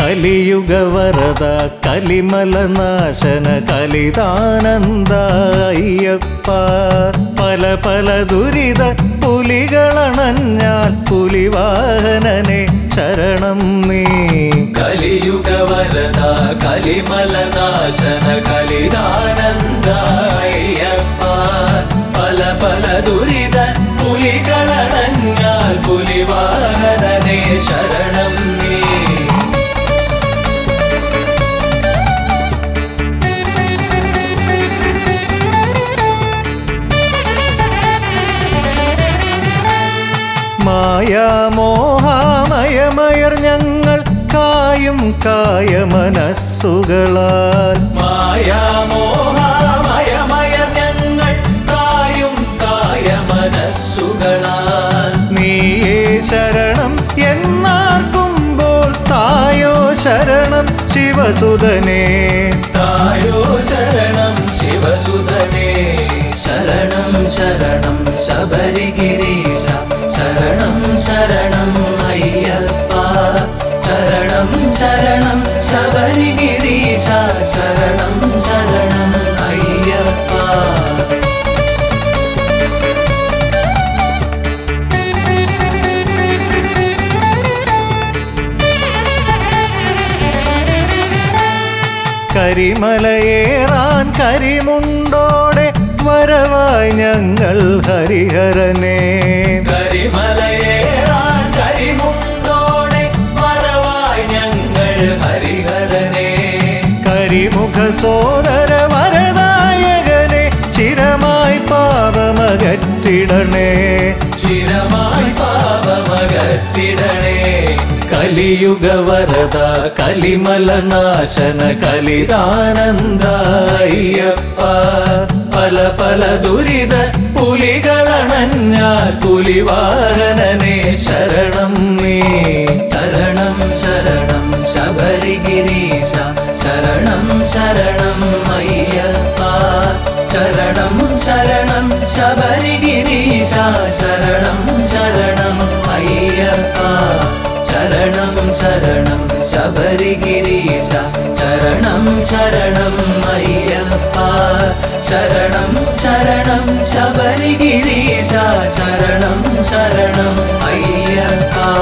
കലിയുഗ വരദ കലിമല നാശന കലിതാനന്ദ അയ്യപ്പ പല പല ദുരിത പുലികളണഞ്ഞാൽ പുലിവാഹനനെ ശരണം നീ കലിയുഗ വരദ കലിമല നാശന കലിതാനന്ദ അയ്യപ്പ പല പല ദുരിത പുലികളണഞ്ഞാൽ പുലിവാഹനനെ ശരണം നീ മായാമോഹാമയമയർ ഞങ്ങൾ കായും കായ മനസ്സുകളാൽ മായാമോഹമയമയ ഞങ്ങൾ കായും കായ മനസ്സുകളാൽ നീയേ ശരണം എന്നാർക്കുമ്പോൾ തായോ ശരണം ശിവസുതനേ തായോ ശരണം ശിവസുതനേ ശരണം ശരണം ശബരിഗിരീശ ശരണം ശരണം അയ്യപ്പ ശരണം ശരണം ശബരിഗിരീശ ശരണം ശരണം അയ്യപ്പ കരിമലയേറാൻ കരിമുണ്ടോടെ വരവായി ഞങ്ങൾ ഹരിഹരനെ കരിമലയേറാൻ കരിമുണ്ടോടെ മറവായി ഞങ്ങൾ ഹരിഹരനെ കരിമുഖ സോദര വരദായകനെ ചിരമായി പാപമകറ്റിടണേ ചിരമായി പാപമകറ്റിടണേ കലിയുഗ വരദ കലിമല നാശന കലിതാനന്ദ അയ്യപ്പ പല പല ദുരിത പുലികളണഞ്ഞാൽ പുലിവാഹനനെ ശരണം നീ ശരണം ശരണം ശബരിഗിരീശ ശരണം ശരണം അയ്യപ്പ ശരണം ശരണം ശബരിഗിരീശ ശരണം ശരണം അയ്യപ്പ ശരണം ശരണം ശബരിഗിരീശ ശരണം ശരണം അയ്യപ്പ ശരണം ശരണം ശബരിഗിരീശ ശരണം ശരണം അയ്യപ്പ